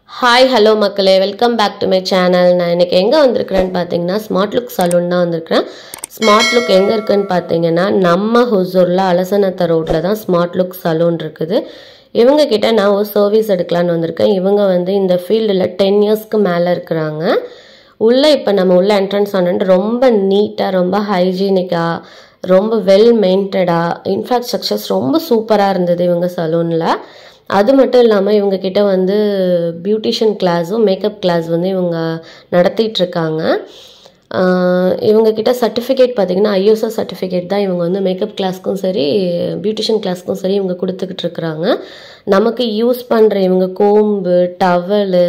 hi hello மக்களே welcome back to my channel நான் இன்னைக்கு எங்கே வந்திருக்கிறேன்னு பார்த்தீங்கன்னா ஸ்மார்ட் லுக் சலூன் தான் வந்திருக்கிறேன் ஸ்மார்ட் லுக் எங்கே இருக்குன்னு பார்த்தீங்கன்னா நம்ம ஹுசூரில் அலசனத்த ரோட்டில் தான் ஸ்மார்ட் லுக் சலூன் இருக்குது இவங்க கிட்ட நான் ஒரு சர்வீஸ் எடுக்கலான்னு வந்திருக்கேன் இவங்க வந்து இந்த ஃபீல்டில் டென் இயர்ஸ்க்கு மேலே இருக்கிறாங்க உள்ளே இப்போ நம்ம உள்ள என்ட்ரன்ஸ் ஆனது ரொம்ப நீட்டாக ரொம்ப ஹைஜீனிக்காக ரொம்ப வெல் மெயின்டடாக இன்ஃப்ராஸ்ட்ரக்சர்ஸ் ரொம்ப சூப்பராக இருந்தது இவங்க சலூனில் அது மட்டும் இல்லாமல் இவங்க கிட்ட வந்து பியூட்டிஷியன் கிளாஸும் மேக்கப் கிளாஸ் வந்து இவங்க நடத்திட்டு இருக்காங்க ஆஹ் இவங்க கிட்ட சர்டிஃபிகேட் பார்த்தீங்கன்னா ஐஎஸ்ஓ சர்டிஃபிகேட் தான் இவங்க வந்து மேக்கப் கிளாஸ்க்கும் சரி பியூட்டிஷியன் கிளாஸ்க்கும் சரி இவங்க கொடுத்துக்கிட்டு இருக்கிறாங்க நமக்கு யூஸ் பண்ணுற இவங்க கோம்பு டவலு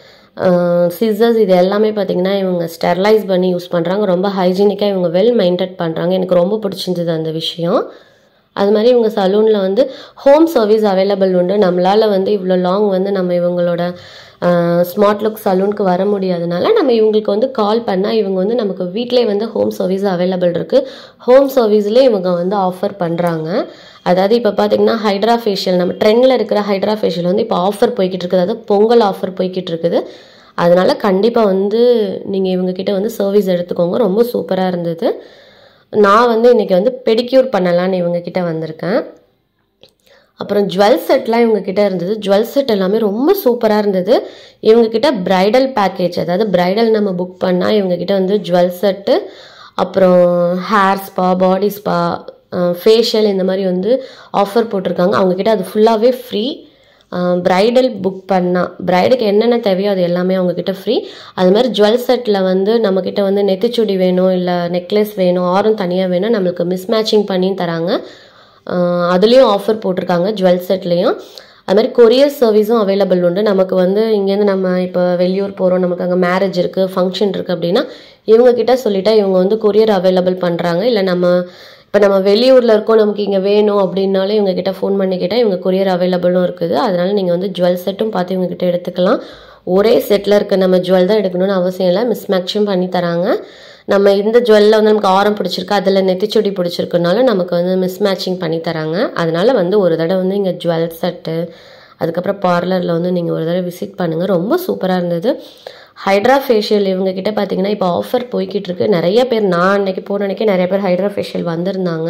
சிசர்ஸ் இது எல்லாமே பார்த்தீங்கன்னா இவங்க ஸ்டெர்லைஸ் பண்ணி யூஸ் பண்ணுறாங்க ரொம்ப ஹைஜீனிக்காக இவங்க வெல் மெயின்டைன் பண்ணுறாங்க எனக்கு ரொம்ப பிடிச்சிருந்தது அந்த விஷயம் அது மாதிரி இவங்க சலூனில் வந்து ஹோம் சர்வீஸ் அவைலபிள் உண்டு நம்மளால் வந்து இவ்வளோ லாங் வந்து நம்ம இவங்களோட ஸ்மார்ட் லுக் சலூனுக்கு வர முடியாதனால நம்ம இவங்களுக்கு வந்து கால் பண்ணால் இவங்க வந்து நமக்கு வீட்டிலே வந்து ஹோம் சர்வீஸ் அவைலபிள் இருக்குது ஹோம் சர்வீஸ்லேயே இவங்க வந்து ஆஃபர் பண்ணுறாங்க அதாவது இப்போ பார்த்தீங்கன்னா ஹைட்ரா ஃபேஷியல் நம்ம ட்ரெண்டில் இருக்கிற ஹைட்ரா ஃபேஷியல் வந்து இப்போ ஆஃபர் போய்கிட்டு இருக்குது அதாவது பொங்கல் ஆஃபர் போய்கிட்டு இருக்குது அதனால கண்டிப்பாக வந்து நீங்கள் இவங்கக்கிட்ட வந்து சர்வீஸ் எடுத்துக்கோங்க ரொம்ப சூப்பராக இருந்தது நான் வந்து இன்றைக்கி வந்து பெடிக்யூர் பண்ணலான்னு இவங்கக்கிட்ட வந்திருக்கேன் அப்புறம் ஜுவல் செட்லாம் இவங்க கிட்ட இருந்தது ஜுவல் செட் எல்லாமே ரொம்ப சூப்பராக இருந்தது இவங்க கிட்ட பிரைடல் பேக்கேஜ் அதாவது பிரைடல் நம்ம புக் பண்ணால் இவங்க கிட்ட வந்து ஜுவல் செட்டு அப்புறம் hair spa body spa facial இந்த மாதிரி வந்து ஆஃபர் போட்டிருக்காங்க அவங்க கிட்ட அது ஃபுல்லாகவே ஃப்ரீ பிரைடல் புக் பண்ணால் பிரைடுக்கு என்னென்ன தேவையோ அது எல்லாமே அவங்கக்கிட்ட ஃப்ரீ அது மாதிரி ஜுவல் செட்டில் வந்து நம்மக்கிட்ட வந்து நெத்திச்சுடி வேணும் இல்லை நெக்லஸ் வேணும் ஆரம் தனியாக வேணும் நம்மளுக்கு மிஸ் மேட்சிங் பண்ணி தராங்க அதுலேயும் ஆஃபர் போட்டிருக்காங்க ஜுவல் செட்லேயும் அது மாதிரி கொரியர் சர்வீஸும் அவைலபிள் உண்டு நமக்கு வந்து இங்கேருந்து நம்ம இப்போ வெளியூர் போகிறோம் நமக்கு அங்கே மேரேஜ் இருக்குது ஃபங்க்ஷன் இருக்குது அப்படின்னா இவங்க கிட்ட சொல்லிட்டா இவங்க வந்து கொரியர் அவைலபிள் பண்ணுறாங்க இல்லை நம்ம இப்போ நம்ம வெளியூரில் இருக்கோம் நமக்கு இங்கே வேணும் அப்படின்னாலும் இவங்க கிட்ட ஃபோன் பண்ணி கேட்டால் இவங்க கொரியர் அவைலபிளும் இருக்குது அதனால நீங்கள் வந்து ஜுவல் செட்டும் பார்த்து இவங்க கிட்ட எடுத்துக்கலாம் ஒரே செட்டில் இருக்க நம்ம ஜுவல் தான் எடுக்கணும்னு அவசியம் இல்லை மிஸ் மேட்சும் பண்ணி தராங்க நம்ம இந்த ஜுவல்ல வந்து நமக்கு ஆரம் பிடிச்சிருக்கு அதில் நெத்திச்சுடி பிடிச்சிருக்குனால நமக்கு வந்து மிஸ் மேட்சிங் பண்ணி தராங்க அதனால வந்து ஒரு தடவை வந்து இங்கே ஜுவல் செட்டு அதுக்கப்புறம் பார்லரில் வந்து நீங்கள் ஒரு தடவை விசிட் பண்ணுங்கள் ரொம்ப சூப்பராக இருந்தது ஹைட்ரா ஃபேஷியல் இவங்க கிட்ட பார்த்தீங்கன்னா இப்போ ஆஃபர் போய்கிட்டு இருக்கு நிறைய பேர் நான் அன்னைக்கு போன அன்னைக்கு நிறைய பேர் ஹைட்ரா ஃபேஷியல் வந்திருந்தாங்க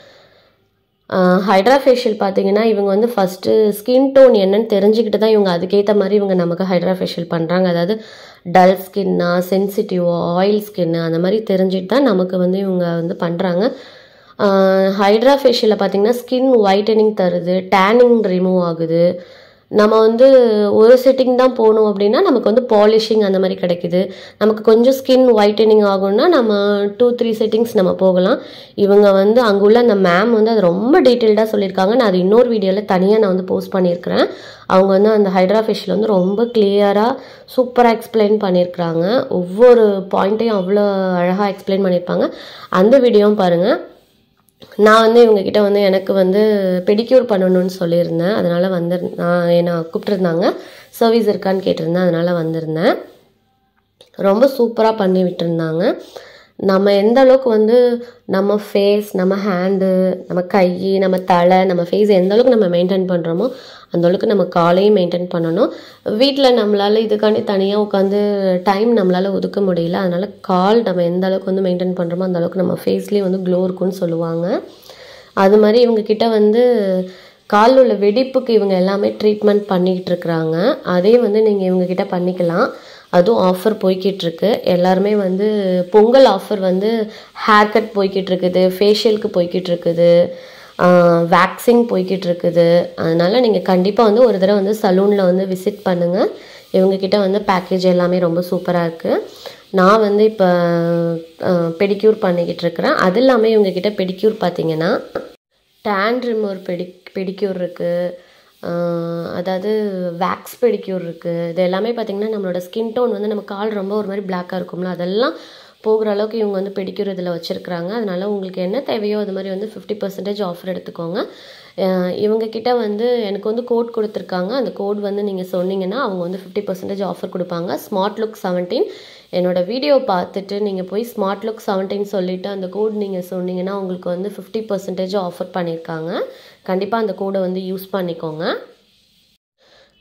ஹைட்ரா ஃபேஷியல் பார்த்தீங்கன்னா இவங்க வந்து ஃபஸ்ட்டு ஸ்கின் டோன் என்னன்னு தெரிஞ்சுக்கிட்டு தான் இவங்க அதுக்கேற்ற மாதிரி இவங்க நமக்கு ஹைட்ரா ஃபேஷியல் பண்ணுறாங்க அதாவது டல் ஸ்கின்னா சென்சிட்டிவோ ஆயில் ஸ்கின்னு அந்த மாதிரி தெரிஞ்சுட்டு தான் நமக்கு வந்து இவங்க வந்து பண்ணுறாங்க ஹைட்ரா ஃபேஷியலில் பார்த்தீங்கன்னா ஸ்கின் ஒயிட்டனிங் தருது டேனிங் ரிமூவ் ஆகுது நம்ம வந்து ஒரு செட்டிங் தான் போகணும் அப்படின்னா நமக்கு வந்து பாலிஷிங் அந்த மாதிரி கிடைக்குது நமக்கு கொஞ்சம் ஸ்கின் ஒயிட்டனிங் ஆகும்னா நம்ம டூ த்ரீ செட்டிங்ஸ் நம்ம போகலாம் இவங்க வந்து அங்கே உள்ள அந்த மேம் வந்து அது ரொம்ப டீட்டெயில்டாக சொல்லியிருக்காங்க நான் அது இன்னொரு வீடியோவில் தனியாக நான் வந்து போஸ்ட் பண்ணியிருக்கிறேன் அவங்க வந்து அந்த ஹைட்ரா ஃபேஷியல் வந்து ரொம்ப கிளியராக சூப்பராக எக்ஸ்பிளைன் பண்ணியிருக்கிறாங்க ஒவ்வொரு பாயிண்ட்டையும் அவ்வளோ அழகாக எக்ஸ்பிளைன் பண்ணியிருப்பாங்க அந்த வீடியோவும் பாருங்கள் நான் வந்து இவங்கக்கிட்ட வந்து எனக்கு வந்து பெடிக்யூர் பண்ணணும்னு சொல்லியிருந்தேன் அதனால் வந்து நான் என்னை கூப்பிட்ருந்தாங்க சர்வீஸ் இருக்கான்னு கேட்டிருந்தேன் அதனால் வந்திருந்தேன் ரொம்ப சூப்பராக பண்ணி விட்டுருந்தாங்க நம்ம எந்த அளவுக்கு வந்து நம்ம ஃபேஸ் நம்ம ஹேண்டு நம்ம கை நம்ம தலை நம்ம ஃபேஸ் எந்த அளவுக்கு நம்ம மெயின்டைன் பண்ணுறோமோ அந்த அளவுக்கு நம்ம காலையும் மெயின்டைன் பண்ணணும் வீட்டில் நம்மளால் இதுக்காண்டி தனியாக உட்காந்து டைம் நம்மளால் ஒதுக்க முடியல அதனால் கால் நம்ம எந்த அளவுக்கு வந்து மெயின்டைன் பண்ணுறோமோ அந்த அளவுக்கு நம்ம ஃபேஸ்லேயும் வந்து க்ளோ இருக்குன்னு சொல்லுவாங்க அது மாதிரி இவங்க கிட்ட வந்து காலில் உள்ள வெடிப்புக்கு இவங்க எல்லாமே ட்ரீட்மெண்ட் பண்ணிக்கிட்டு இருக்கிறாங்க அதே வந்து நீங்கள் இவங்க கிட்ட பண்ணிக்கலாம் அதுவும் ஆஃபர் போய்கிட்டு இருக்கு எல்லாருமே வந்து பொங்கல் ஆஃபர் வந்து ஹேர் கட் போய்கிட்டு இருக்குது ஃபேஷியலுக்கு போய்கிட்டு இருக்குது வேக்சிங் போய்கிட்டு இருக்குது அதனால் நீங்கள் கண்டிப்பாக வந்து ஒரு தடவை வந்து சலூனில் வந்து விசிட் பண்ணுங்கள் இவங்கக்கிட்ட வந்து பேக்கேஜ் எல்லாமே ரொம்ப சூப்பராக இருக்குது நான் வந்து இப்போ பெடிக்யூர் பண்ணிக்கிட்டு இருக்கிறேன் அது இல்லாமல் இவங்கக்கிட்ட பெடிக்யூர் பார்த்தீங்கன்னா டேன் ரிமூவர் பெடி பெடிக்யூர் இருக்குது அதாவது வேக்ஸ் பெடிக்யூர் இருக்குது இது எல்லாமே பார்த்திங்கன்னா நம்மளோட ஸ்கின் டோன் வந்து நம்ம கால் ரொம்ப ஒரு மாதிரி பிளாக்காக இருக்கும்ல அதெல்லாம் போகிற அளவுக்கு இவங்க வந்து பெடிக்யூர் இதில் வச்சுருக்குறாங்க அதனால் உங்களுக்கு என்ன தேவையோ அது மாதிரி வந்து ஃபிஃப்டி பர்சன்டேஜ் ஆஃபர் எடுத்துக்கோங்க இவங்க கிட்ட வந்து எனக்கு வந்து கோட் கொடுத்துருக்காங்க அந்த கோட் வந்து நீங்கள் சொன்னீங்கன்னா அவங்க வந்து ஃபிஃப்டி பர்சன்டேஜ் ஆஃபர் கொடுப்பாங்க ஸ்மார்ட் லுக் செவன்டீன் என்னோடய வீடியோ பார்த்துட்டு நீங்கள் போய் ஸ்மார்ட் லுக் செவன்டீன் சொல்லிவிட்டு அந்த கோட் நீங்கள் சொன்னீங்கன்னா உங்களுக்கு வந்து ஃபிஃப்டி பர்சன்டேஜ் ஆஃபர் பண்ணியிருக்காங்க கண்டிப்பாக அந்த கோடை வந்து யூஸ் பண்ணிக்கோங்க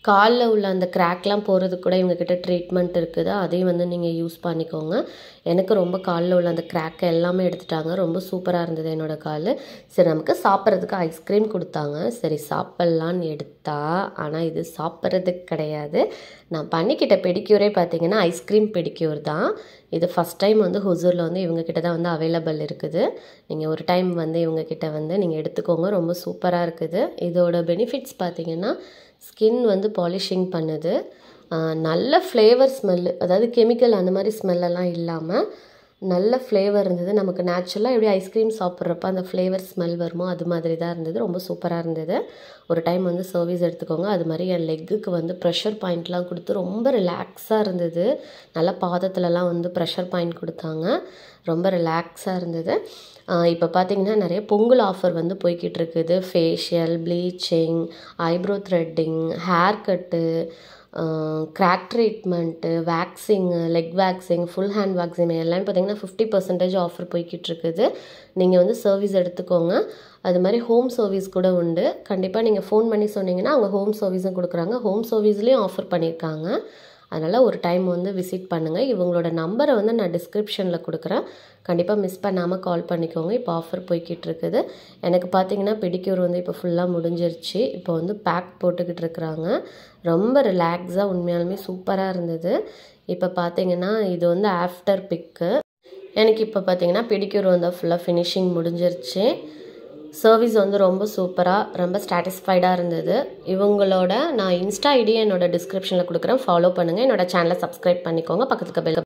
காலில் உள்ள அந்த கிராக்லாம் போகிறதுக்கு கூட இவங்கக்கிட்ட ட்ரீட்மெண்ட் இருக்குது அதையும் வந்து நீங்கள் யூஸ் பண்ணிக்கோங்க எனக்கு ரொம்ப காலில் உள்ள அந்த கிராக்கை எல்லாமே எடுத்துட்டாங்க ரொம்ப சூப்பராக இருந்தது என்னோட கால் சரி நமக்கு சாப்பிட்றதுக்கு ஐஸ்கிரீம் கொடுத்தாங்க சரி சாப்பிட்லான்னு எடுத்தா ஆனால் இது சாப்பிட்றதுக்கு கிடையாது நான் பண்ணிக்கிட்ட பெடிக்யூரே பார்த்தீங்கன்னா ஐஸ்கிரீம் பெடிக்யூர் தான் இது ஃபஸ்ட் டைம் வந்து ஹுசூரில் வந்து இவங்கக்கிட்ட தான் வந்து அவைலபிள் இருக்குது நீங்கள் ஒரு டைம் வந்து இவங்கக்கிட்ட வந்து நீங்கள் எடுத்துக்கோங்க ரொம்ப சூப்பராக இருக்குது இதோட பெனிஃபிட்ஸ் பார்த்தீங்கன்னா ஸ்கின் வந்து பாலிஷிங் பண்ணுது ஆஹ் நல்ல ஃப்ளேவர் ஸ்மெல்லு அதாவது கெமிக்கல் அந்த மாதிரி ஸ்மெல்லெல்லாம் இல்லாமல் நல்ல ஃப்ளேவர் இருந்தது நமக்கு நேச்சுரலாக எப்படி ஐஸ்கிரீம் சாப்பிட்றப்ப அந்த ஃப்ளேவர் ஸ்மெல் வருமோ அது மாதிரி தான் இருந்தது ரொம்ப சூப்பராக இருந்தது ஒரு டைம் வந்து சர்வீஸ் எடுத்துக்கோங்க அது மாதிரி என் லெக்குக்கு வந்து ப்ரெஷர் பாயிண்ட்லாம் கொடுத்து ரொம்ப ரிலாக்ஸாக இருந்தது நல்லா பாதத்துலலாம் வந்து ப்ரெஷர் பாயிண்ட் கொடுத்தாங்க ரொம்ப ரிலாக்ஸாக இருந்தது இப்போ பார்த்தீங்கன்னா நிறைய பொங்கல் ஆஃபர் வந்து போய்கிட்டு இருக்குது facial bleaching eyebrow threading hair cut crack treatment waxing leg waxing full hand waxing எல்லாமே பார்த்தீங்கன்னா ஃபிஃப்டி பர்சன்டேஜ் ஆஃபர் போய்கிட்டு இருக்குது நீங்கள் வந்து சர்வீஸ் எடுத்துக்கோங்க அது மாதிரி ஹோம் சர்வீஸ் கூட உண்டு கண்டிப்பாக நீங்கள் ஃபோன் பண்ணி சொன்னீங்கன்னா அவங்க ஹோம் சர்வீஸும் கொடுக்குறாங்க ஹோம் சர்வீஸ்லேயும் ஆஃபர் பண்ணியிருக்காங்க அதனால் ஒரு டைம் வந்து விசிட் பண்ணுங்கள் இவங்களோட நம்பரை வந்து நான் டிஸ்கிரிப்ஷனில் கொடுக்குறேன் கண்டிப்பாக மிஸ் பண்ணாமல் கால் பண்ணிக்கோங்க இப்போ ஆஃபர் போய்கிட்டு இருக்குது எனக்கு பார்த்தீங்கன்னா பெடிக்யூர் வந்து இப்போ ஃபுல்லாக முடிஞ்சிருச்சு இப்போ வந்து பேக் போட்டுக்கிட்டு இருக்கிறாங்க ரொம்ப ரிலாக்ஸாக உண்மையாலுமே சூப்பராக இருந்தது இப்போ பார்த்தீங்கன்னா இது வந்து ஆஃப்டர் பிக்கு எனக்கு இப்போ பார்த்தீங்கன்னா பெடிக்யூர் வந்து ஃபுல்லாக ஃபினிஷிங் முடிஞ்சிருச்சு சர்வீஸ் வந்து ரொம்ப சூப்பராக ரொம்ப சாட்டிஸ்ஃபைடாக இருந்தது இவங்களோட நான் இன்ஸ்டா ஐடி என்னோட டிஸ்கிரிப்ஷனில் கொடுக்குறேன் ஃபாலோ பண்ணுங்கள் என்னோட சேனலை சப்ஸ்கிரைப் பண்ணிக்கோங்க பக்கத்துக்கு பெல்